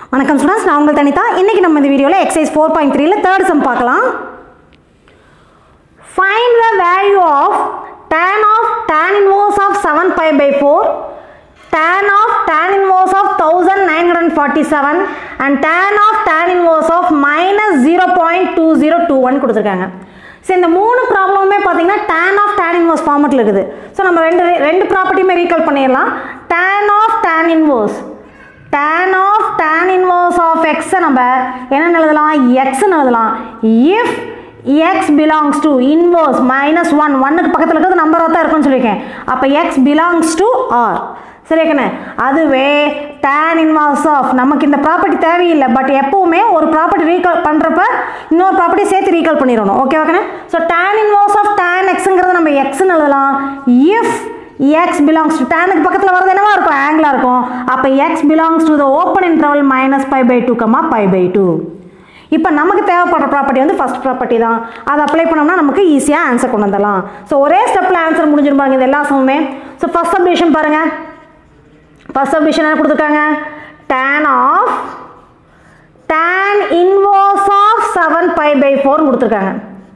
வணக்கம் ஸ்டூடெண்ட்ஸ் நான் உங்கள் தனிதா இன்னைக்கு நம்ம இந்த வீடியோவில் எக்ஸசைஸ் ஃபோர் பாயிண்ட் த்ரீல தேர்ட் சம் பார்க்கலாம் find the value of tan of tan inverse of seven pi by four tan of tan inverse of thousand nine hundred forty seven and tan of tan inverse of minus zero point two zero two one கொடுத்துருக்காங்க so இந்த மூணு ப்ராப்ளமுமே பார்த்தீங்கன்னா tan of tan inverse ஃபார்மெட்டில் இருக்குது so நம்ம ரெண்டு ரெண்டு ப்ராப்பர்ட்டியுமே ரீகால் பண்ணிடலாம் tan of tan inverse tan of tan inverse of x நம்ம என்ன எழுதலாம் x எழுதலாம் if x belongs to inverse minus 1 ஒன்னுக்கு பக்கத்தில் இருக்கிறது நம்பராக தான் இருக்கும்னு சொல்லியிருக்கேன் அப்போ x belongs to r சரியாக்கண்ணே அதுவே tan inverse of நமக்கு இந்த ப்ராப்பர்ட்டி தேவையில்லை பட் எப்பவுமே ஒரு ப்ராப்பர்ட்டி ரீகால் பண்ணுறப்ப இன்னொரு ப்ராப்பர்ட்டி சேர்த்து ரீகால் பண்ணிடணும் ஓகேவாக்கண்ணே so tan inverse of tan xங்கிறத நம்ம xன்னு எழுதலாம் if x belongs to tan பக்கத்தில் வரது என்னவா இருக்கும் ஆங்கிளாக இருக்கும் அப்போ x belongs to the open interval minus pi by 2 comma pi by 2 இப்போ நமக்கு தேவைப்படுற ப்ராப்பர்ட்டி வந்து ஃபர்ஸ்ட் ப்ராப்பர்ட்டி தான் அதை அப்ளை பண்ணோம்னா நமக்கு ஈஸியாக ஆன்சர் கொண்டு வந்துடலாம் ஸோ ஒரே ஸ்டெப்பில் ஆன்சர் முடிஞ்சிருப்பாங்க இது எல்லா சமமே ஸோ ஃபர்ஸ்ட் சப்டிஷன் பாருங்கள் ஃபர்ஸ்ட் சப்டிஷன் என்ன கொடுத்துருக்காங்க tan of tan inverse of seven pi by ஃபோர்னு கொடுத்துருக்காங்க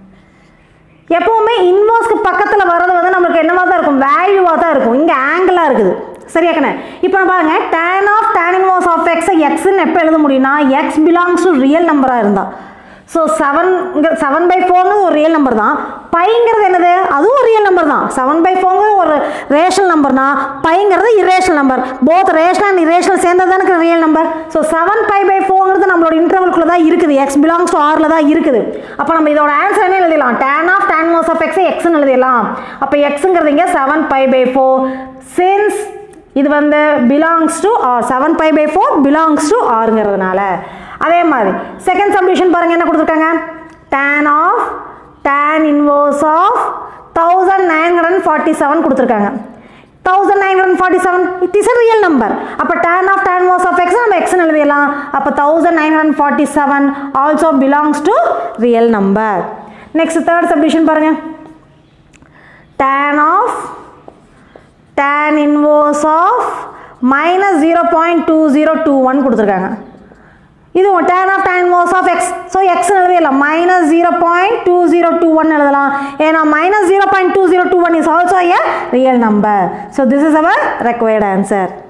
எப்பவுமே இன்வர்ஸ்க்கு பக்கத்தில் வர்றது வந்து நம்மளுக்கு என்னவா தான் இருக்கும் வேல்யூவாக தான் இருக்கும் இங்கே ஆங்கிளாக இருக்குது சரியாக்கண்ணே இப்போ நம்ம பாருங்க tan of tan inverse of எக்ஸை எக்ஸ்ன்னு எப்போ எழுத முடியும்னா எக்ஸ் பிலாங்ஸ் டு ரியல் நம்பராக இருந்தால் ஸோ செவன் செவன் பை ஃபோர்ங்கிறது ஒரு ரியல் நம்பர் தான் பைங்கிறது என்னது அதுவும் ஒரு ரியல் நம்பர் தான் செவன் பை ஃபோங்கிறது ஒரு ரேஷனல் நம்பர்னா பைங்கிறது irrational number both rational and irrational சேர்ந்தது தான் real number so seven pi by ஃபோங்கிறது நம்மளோட இன்டர்வல்குள்ளே தான் இருக்குது எக்ஸ் பிலாங்ஸ் டு ஆரில் தான் இருக்குது அப்போ நம்ம இதோட ஆன்சர் என்ன எழுதலாம் tan ஆஃப் tan மோஸ் ஆஃப் எக்ஸை எக்ஸ்னு எழுதலாம் அப்போ எக்ஸுங்கிறது இங்கே seven pi by four since இது வந்து belongs to R seven pi by four belongs to ஆருங்கிறதுனால அதே மாதிரி செகண்ட் சப்டிஷன் பாருங்க என்ன கொடுத்துருக்காங்க tan of tan inverse of thousand nine hundred forty seven கொடுத்துருக்காங்க thousand nine hundred forty seven it is a real number அப்போ tan of tan வாஸ் of x நம்ம எக்ஸ்னு எழுதிடலாம் அப்போ thousand nine hundred forty seven also belongs to real number next third subdivision பாருங்க tan of tan inverse of minus zero point two zero two one கொடுத்துருக்காங்க இது tan of tan inverse of x so x எழுதிடலாம் minus zero point two zero two one எழுதலாம் ஏன்னா minus zero point two zero two one is also a real number so this is our required answer